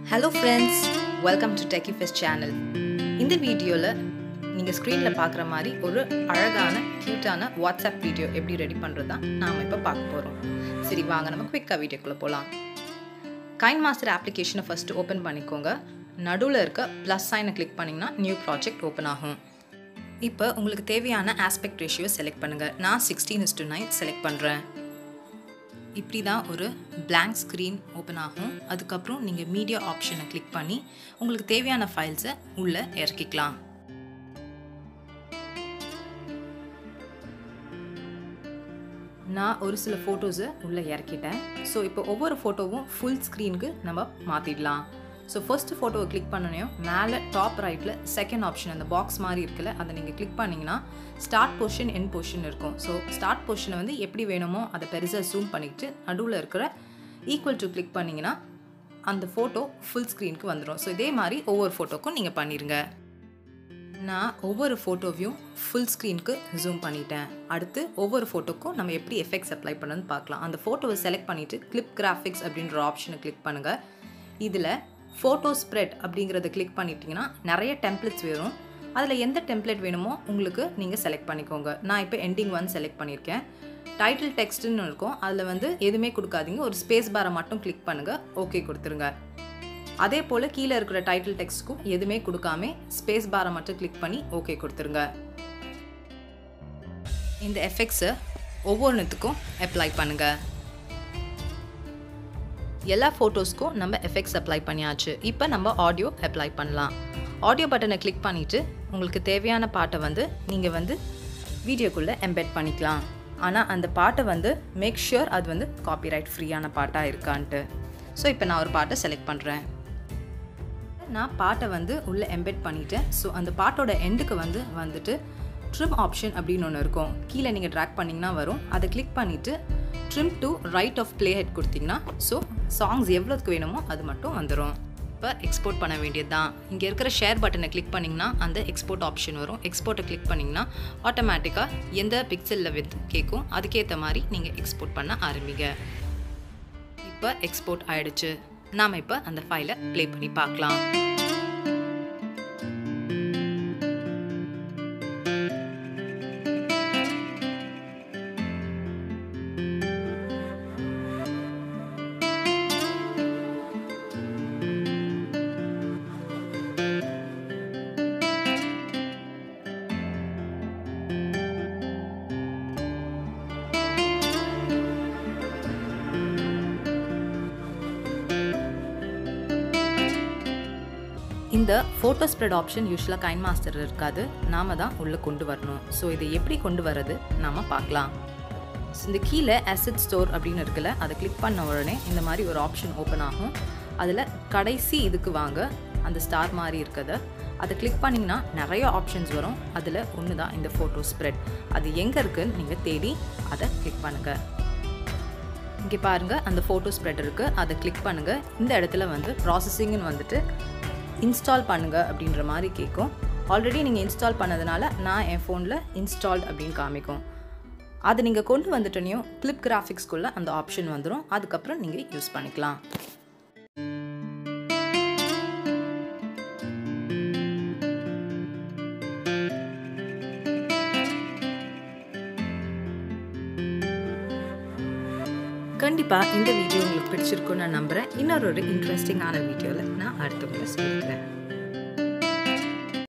hello friends welcome to techie fest channel இந்த வீடியோவில் நீங்கள் ஸ்க்ரீனில் பார்க்குற மாதிரி ஒரு அழகான க்யூட்டான வாட்ஸ்அப் வீடியோ எப்படி ரெடி பண்ணுறது தான் நாம் இப்போ பார்க்க போகிறோம் சரி வாங்க நம்ம குவிக்காக வீடியோக்குள்ளே போகலாம் கைன் மாஸ்டர் அப்ளிகேஷனை ஃபஸ்ட்டு ஓப்பன் பண்ணிக்கோங்க நடுவில் இருக்க ப்ளஸ் சைனை கிளிக் பண்ணிங்கன்னா நியூ ப்ராஜெக்ட் ஓப்பன் ஆகும் இப்போ உங்களுக்கு தேவையான ஆஸ்பெக்ட் ரேஷியோ செலக்ட் பண்ணுங்கள் நான் sixteen is to nine select பண்ணுறேன் இப்படி தான் ஒரு blank ஸ்க்ரீன் ஓப்பன் ஆகும் அதுக்கப்புறம் நீங்கள் மீடியா ஆப்ஷனை கிளிக் பண்ணி உங்களுக்கு தேவையான ஃபைல்ஸை உள்ளே இறக்கிக்கலாம் நான் ஒரு சில ஃபோட்டோஸை உள்ளே இறக்கிட்டேன் ஸோ இப்போ ஒவ்வொரு ஃபோட்டோவும் ஃபுல் ஸ்க்ரீனுக்கு நம்ம மாற்றிடலாம் ஸோ ஃபர்ஸ்ட் ஃபோட்டோவை கிளிக் பண்ணனையும் மேலே டாப் ரைட்டில் செகண்ட் ஆப்ஷன் அந்த பாக்ஸ் மாதிரி இருக்குல்ல அதை நீங்கள் கிளிக் பண்ணிங்கன்னா ஸ்டார்ட் பொசிஷன் என் பொசிஷன் இருக்கும் ஸோ ஸ்டார்ட் பொசிஷனை வந்து எப்படி வேணுமோ அதை பெருசாக ஜூம் பண்ணிக்கிட்டு நடுவில் இருக்கிற ஈக்குவல் டு கிளிக் பண்ணிங்கன்னா அந்த ஃபோட்டோ ஃபுல் ஸ்க்ரீனுக்கு வந்துடும் ஸோ இதே மாதிரி ஒவ்வொரு ஃபோட்டோக்கும் நீங்கள் பண்ணிடுங்க நான் ஒவ்வொரு ஃபோட்டோவையும் ஃபுல் ஸ்க்ரீனுக்கு ஜூம் பண்ணிட்டேன் அடுத்து ஒவ்வொரு ஃபோட்டோக்கும் நம்ம எப்படி எஃபெக்ட்ஸ் அப்ளை பண்ணணும்னு பார்க்கலாம் அந்த ஃபோட்டோவை செலக்ட் பண்ணிவிட்டு கிளிப் கிராஃபிக்ஸ் அப்படின்ற ஆப்ஷனை கிளிக் பண்ணுங்கள் இதில் ஃபோட்டோ ஸ்ப்ரெட் அப்படிங்கிறத கிளிக் பண்ணிட்டீங்கன்னா நிறைய டெம்ப்ளெட்ஸ் வரும் அதில் எந்த டெம்ப்ளேட் வேணுமோ உங்களுக்கு நீங்கள் செலக்ட் பண்ணிக்கோங்க நான் இப்போ எண்டிங் ஒன் செலக்ட் பண்ணியிருக்கேன் டைட்டில் டெக்ஸ்ட்டுன்னு இருக்கும் அதில் வந்து எதுவுமே கொடுக்காதீங்க ஒரு ஸ்பேஸ் பாரை மட்டும் கிளிக் பண்ணுங்கள் ஓகே கொடுத்துருங்க அதே போல் கீழே இருக்கிற டைட்டில் டெக்ஸ்ட்க்கும் எதுவுமே கொடுக்காம ஸ்பேஸ் பாரை மட்டும் கிளிக் பண்ணி ஓகே கொடுத்துருங்க இந்த எஃபெக்ட்ஸை ஒவ்வொன்றுத்துக்கும் அப்ளை பண்ணுங்கள் எல்லா ஃபோட்டோஸ்க்கும் நம்ம எஃபெக்ட்ஸ் அப்ளை பண்ணியாச்சு இப்போ நம்ம ஆடியோ அப்ளை பண்ணலாம் ஆடியோ பட்டனை கிளிக் பண்ணிவிட்டு உங்களுக்கு தேவையான பாட்டை வந்து நீங்கள் வந்து வீடியோக்குள்ளே எம்பெட் பண்ணிக்கலாம் ஆனால் அந்த பாட்டை வந்து மேக் ஷுர் அது வந்து காப்பிரைட் ஃப்ரீயான பாட்டாக இருக்கான்ட்டு ஸோ இப்போ நான் ஒரு பாட்டை செலக்ட் பண்ணுறேன் நான் பாட்டை வந்து உள்ளே எம்பெட் பண்ணிட்டேன் ஸோ அந்த பாட்டோட எண்டுக்கு வந்து வந்துட்டு ட்ரிம் ஆப்ஷன் அப்படின்னு ஒன்று இருக்கும் கீழே நீங்கள் ட்ராக் பண்ணிங்கன்னா வரும் அதை கிளிக் பண்ணிவிட்டு trim to right of play head கொடுத்தீங்கன்னா ஸோ சாங்ஸ் எவ்வளோக்கு வேணுமோ அது மட்டும் வந்துடும் இப்போ எக்ஸ்போர்ட் பண்ண வேண்டியது தான் இங்கே இருக்கிற ஷேர் பட்டனை கிளிக் பண்ணிங்கன்னா அந்த எக்ஸ்போர்ட் ஆப்ஷன் வரும் எக்ஸ்போர்ட்டை கிளிக் பண்ணிங்கன்னா ஆட்டோமேட்டிக்காக எந்த பிக்சலில் வந்து கேட்கும் அதுக்கேற்ற மாதிரி நீங்கள் எக்ஸ்போர்ட் பண்ண ஆரம்பிங்க இப்போ எக்ஸ்போர்ட் ஆயிடுச்சு நாம் இப்போ அந்த ஃபைலை ப்ளே பண்ணி பார்க்கலாம் இந்த ஃபோட்டோ ஸ்ப்ரெட் ஆப்ஷன் யூஸ்வலாக கைன் மாஸ்டர் இருக்காது நாம தான் உள்ளே கொண்டு வரணும் ஸோ இதை எப்படி கொண்டு வர்றது நாம் பார்க்கலாம் இந்த கீழே அசட் ஸ்டோர் அப்படின்னு இருக்குல்ல அதை கிளிக் பண்ண உடனே இந்த மாதிரி ஒரு ஆப்ஷன் ஓப்பன் ஆகும் அதில் கடைசி இதுக்கு வாங்க அந்த ஸ்டார் மாதிரி இருக்கிறத அதை கிளிக் பண்ணிங்கன்னா நிறைய ஆப்ஷன்ஸ் வரும் அதில் ஒன்று தான் இந்த ஃபோட்டோ ஸ்ப்ரெட் அது எங்கே இருக்குன்னு நீங்கள் தேடி அதை கிளிக் பண்ணுங்கள் இங்கே பாருங்கள் அந்த ஃபோட்டோ ஸ்ப்ரெட் இருக்குது அதை கிளிக் பண்ணுங்கள் இந்த இடத்துல வந்து ப்ராசஸிங்னு வந்துட்டு இன்ஸ்டால் பண்ணுங்கள் அப்படின்ற மாதிரி கேட்கும் ஆல்ரெடி நீங்கள் இன்ஸ்டால் பண்ணதுனால நான் என் ஃபோனில் இன்ஸ்டால்ட் அப்படின்னு காமிக்கும் அது நீங்கள் கொண்டு வந்துட்டனையும் கிளிப் கிராஃபிக்ஸ்குள்ளே அந்த ஆப்ஷன் வந்துடும் அதுக்கப்புறம் நீங்கள் யூஸ் பண்ணிக்கலாம் கண்டிப்பாக இந்த வீடியோ உங்களுக்கு பிடிச்சிருக்குன்னு நான் நம்புகிறேன் இன்னொரு ஒரு இன்ட்ரெஸ்டிங்கான வீடியோவில் நான் அடுத்த முறை சொல்லிக்கிறேன்